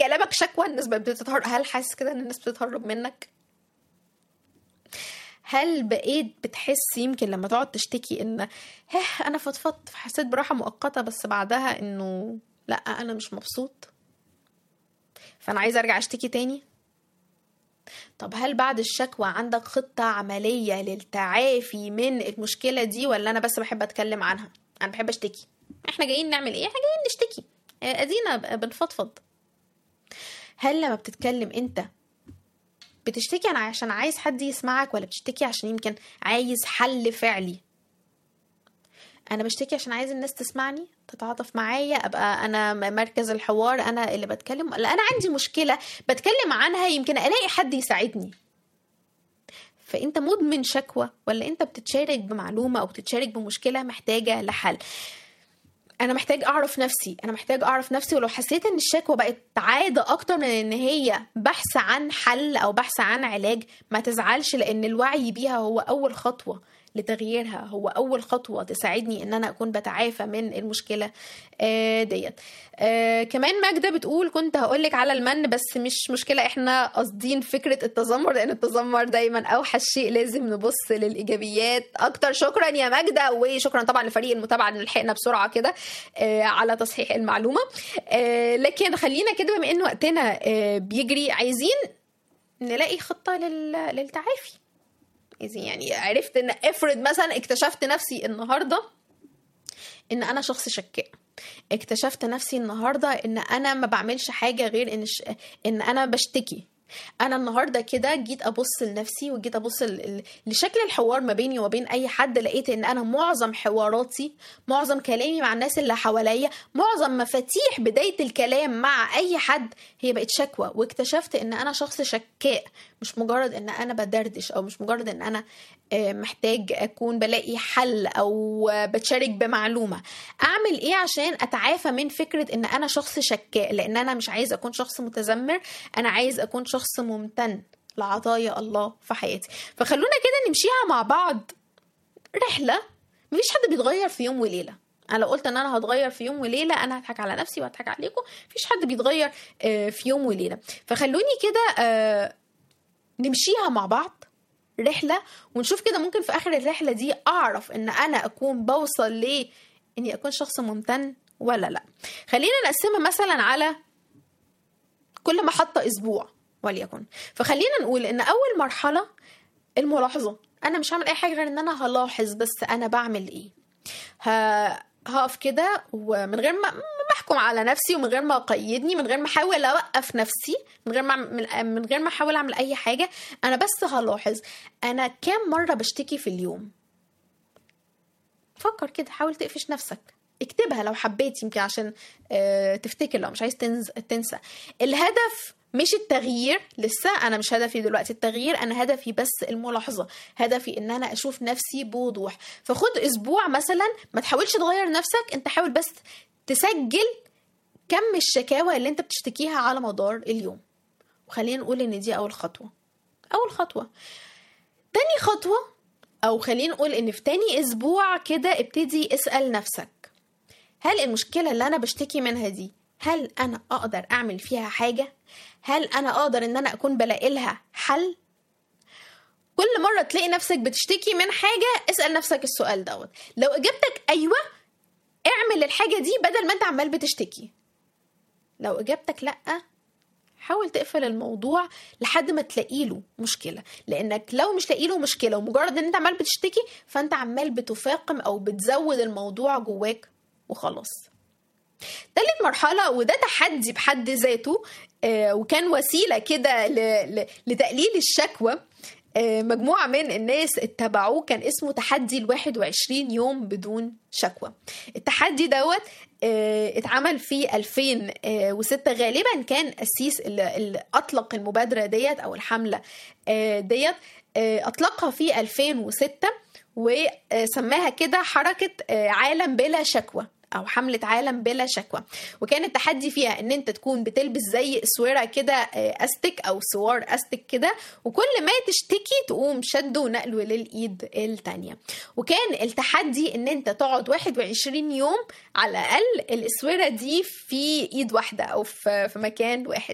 كلامك شكوى الناس بقت بتتهرب هل حاسس كده ان الناس بتتهرب منك هل بقيت بتحس يمكن لما تقعد تشتكي ان هه انا فضفضت فحسيت براحه مؤقته بس بعدها انه لا انا مش مبسوط فانا عايزه ارجع اشتكي تاني طب هل بعد الشكوى عندك خطة عملية للتعافي من المشكلة دي ولا أنا بس بحب أتكلم عنها أنا بحب أشتكي احنا جايين نعمل ايه احنا جايين نشتكي آه، ادينا ب- بنفضفض هل لما بتتكلم انت بتشتكي انا عشان عايز حد يسمعك ولا بتشتكي عشان يمكن عايز حل فعلي انا بشتكي عشان عايز الناس تسمعني تتعاطف معايا ابقى انا م- مركز الحوار انا اللي بتكلم ولا انا عندي مشكله بتكلم عنها يمكن الاقي حد يساعدني فانت مدمن شكوى ولا انت بتتشارك بمعلومه او بتتشارك بمشكله محتاجه لحل انا محتاج اعرف نفسي انا محتاج اعرف نفسي ولو حسيت ان الشكوى بقت عاده اكتر من ان هي بحث عن حل او بحث عن علاج ما تزعلش لان الوعي بيها هو اول خطوه لتغييرها هو اول خطوه تساعدني ان انا اكون بتعافى من المشكله آه ديت آه كمان ماجده بتقول كنت هقولك على المن بس مش مشكله احنا قاصدين فكره التذمر لان التذمر دايما اوحش شيء لازم نبص للايجابيات اكتر شكرا يا ماجده وشكرا طبعا لفريق المتابعه اللي لحقنا بسرعه كده آه على تصحيح المعلومه آه لكن خلينا كده بما ان وقتنا آه بيجري عايزين نلاقي خطه لل... للتعافي عايزين يعني عرفت ان افرض مثلا اكتشفت نفسي النهارده ان انا شخص شكاء اكتشفت نفسي النهارده ان انا ما بعملش حاجه غير ان ش... ان انا بشتكي انا النهارده كده جيت ابص لنفسي وجيت ابص ل... ل- لشكل الحوار ما بيني وما بين اي حد لقيت ان انا معظم حواراتي معظم كلامي مع الناس اللي حواليا معظم مفاتيح بدايه الكلام مع اي حد هي بقت شكوى واكتشفت ان انا شخص شكاء مش مجرد ان انا بدردش او مش مجرد ان انا آه، محتاج اكون بلاقي حل او آه، بتشارك بمعلومه اعمل ايه عشان اتعافى من فكره ان انا شخص شكاء لان انا مش عايز اكون شخص متذمر انا عايز اكون شخص ممتن لعطايا الله في حياتي فخلونا كده نمشيها مع بعض رحله مفيش حد بيتغير في يوم وليله انا لو قلت ان انا هتغير في يوم وليله انا هضحك على نفسي وهضحك عليكم مفيش حد بيتغير آه، في يوم وليله فخلوني كده آه، نمشيها مع بعض رحلة ونشوف كده ممكن في آخر الرحلة دي أعرف إن أنا أكون بوصل ل إني أكون شخص ممتن ولا لأ خلينا نقسمها مثلا على كل محطة أسبوع وليكن فخلينا نقول إن أول مرحلة الملاحظة أنا مش هعمل أي حاجة غير إن أنا هلاحظ بس أنا بعمل إيه ه... هقف كده ومن غير ما ما احكم على نفسي ومن غير ما اقيدني من غير ما احاول اوقف نفسي من غير ما أعمل- من غير ما احاول اعمل اي حاجه انا بس هلاحظ انا كام مره بشتكي في اليوم فكر كده حاول تقفش نفسك اكتبها لو حبيت يمكن عشان آه، تفتكر لو مش عايز تنز... تنسى الهدف مش التغيير لسه انا مش هدفي دلوقتي التغيير انا هدفي بس الملاحظه هدفي ان انا اشوف نفسي بوضوح فخد اسبوع مثلا ما تحاولش تغير نفسك انت حاول بس تسجل كم الشكاوى اللي انت بتشتكيها على مدار اليوم وخلينا نقول ان دي اول خطوه اول خطوه تاني خطوه او خلينا نقول ان في تاني اسبوع كده ابتدي اسال نفسك هل المشكله اللي انا بشتكي منها دي هل انا اقدر اعمل فيها حاجه هل انا اقدر ان انا اكون بلاقي لها حل كل مره تلاقي نفسك بتشتكي من حاجه اسال نفسك السؤال دوت لو اجابتك ايوه اعمل الحاجه دي بدل ما انت عمال بتشتكي لو اجابتك لا حاول تقفل الموضوع لحد ما تلاقي له مشكله لانك لو مش لاقي له مشكله ومجرد ان انت عمال بتشتكي فانت عمال بتفاقم او بتزود الموضوع جواك وخلاص تالت مرحلة وده تحدي بحد ذاته آه، وكان وسيلة كده ل- ل- لتقليل الشكوى آه، مجموعة من الناس اتبعوه كان اسمه تحدي ال 21 يوم بدون شكوى التحدي دوت آه، اتعمل في 2006 غالبا كان قسيس اللي اللي أطلق المبادرة ديت أو الحملة آه، ديت آه، أطلقها في 2006 وسماها كده حركة آه، عالم بلا شكوى او حمله عالم بلا شكوى وكان التحدي فيها ان انت تكون بتلبس زي اسوره كده آه، استك او سوار استك كده وكل ما تشتكي تقوم شده ونقله للايد التانية وكان التحدي ان انت تقعد 21 يوم على الاقل الاسوره دي في ايد واحده او في في مكان واحد